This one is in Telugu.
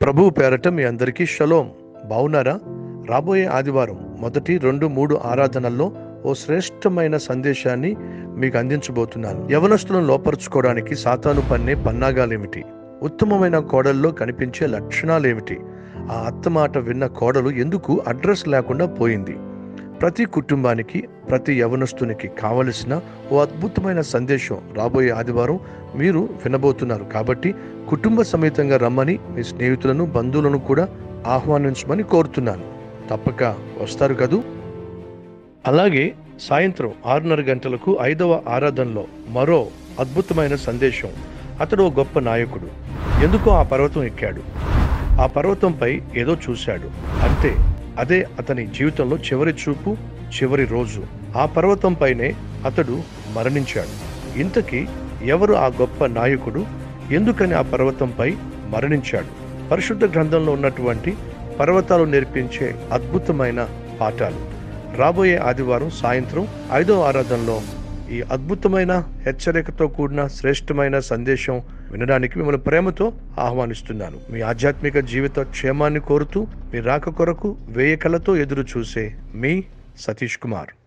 ప్రభువు పేరట మీ అందరికీ షలోం బావున్నారా రాబోయే ఆదివారం మొదటి రెండు మూడు ఆరాధనల్లో ఓ శ్రేష్టమైన సందేశాన్ని మీకు అందించబోతున్నాను యవనస్తులను లోపరుచుకోవడానికి సాతాను పన్నే పన్నాగాలేమిటి ఉత్తమమైన కోడల్లో కనిపించే లక్షణాలేమిటి ఆ అత్తమాట విన్న కోడలు ఎందుకు అడ్రస్ లేకుండా పోయింది ప్రతి కుటుంబానికి ప్రతి యవనస్తునికి కావలసిన ఓ అద్భుతమైన సందేశం రాబోయే ఆదివారం మీరు వినబోతున్నారు కాబట్టి కుటుంబ సమేతంగా రమ్మని మీ స్నేహితులను బంధువులను కూడా ఆహ్వానించమని కోరుతున్నాను తప్పక వస్తారు కదూ అలాగే సాయంత్రం ఆరున్నర గంటలకు ఐదవ ఆరాధనలో మరో అద్భుతమైన సందేశం అతడు ఓ గొప్ప నాయకుడు ఎందుకో ఆ పర్వతం ఎక్కాడు ఆ పర్వతంపై ఏదో చూశాడు అంతే అదే అతని జీవితంలో చివరి చూపు చివరి రోజు ఆ పర్వతంపైనే అతడు మరణించాడు ఇంతకీ ఎవరు ఆ గొప్ప నాయకుడు ఎందుకని ఆ పర్వతంపై మరణించాడు పరిశుద్ధ గ్రంథంలో ఉన్నటువంటి పర్వతాలు నేర్పించే అద్భుతమైన పాఠాలు రాబోయే ఆదివారం సాయంత్రం ఐదో ఆరాధనలో ఈ అద్భుతమైన హెచ్చరికతో కూడిన శ్రేష్టమైన సందేశం వినడానికి మిమ్మల్ని ప్రేమతో ఆహ్వానిస్తున్నాను మీ ఆధ్యాత్మిక జీవిత క్షేమాన్ని కోరుతూ మీ రాక కొరకు వేయకలతో ఎదురు చూసే మీ సతీష్ కుమార్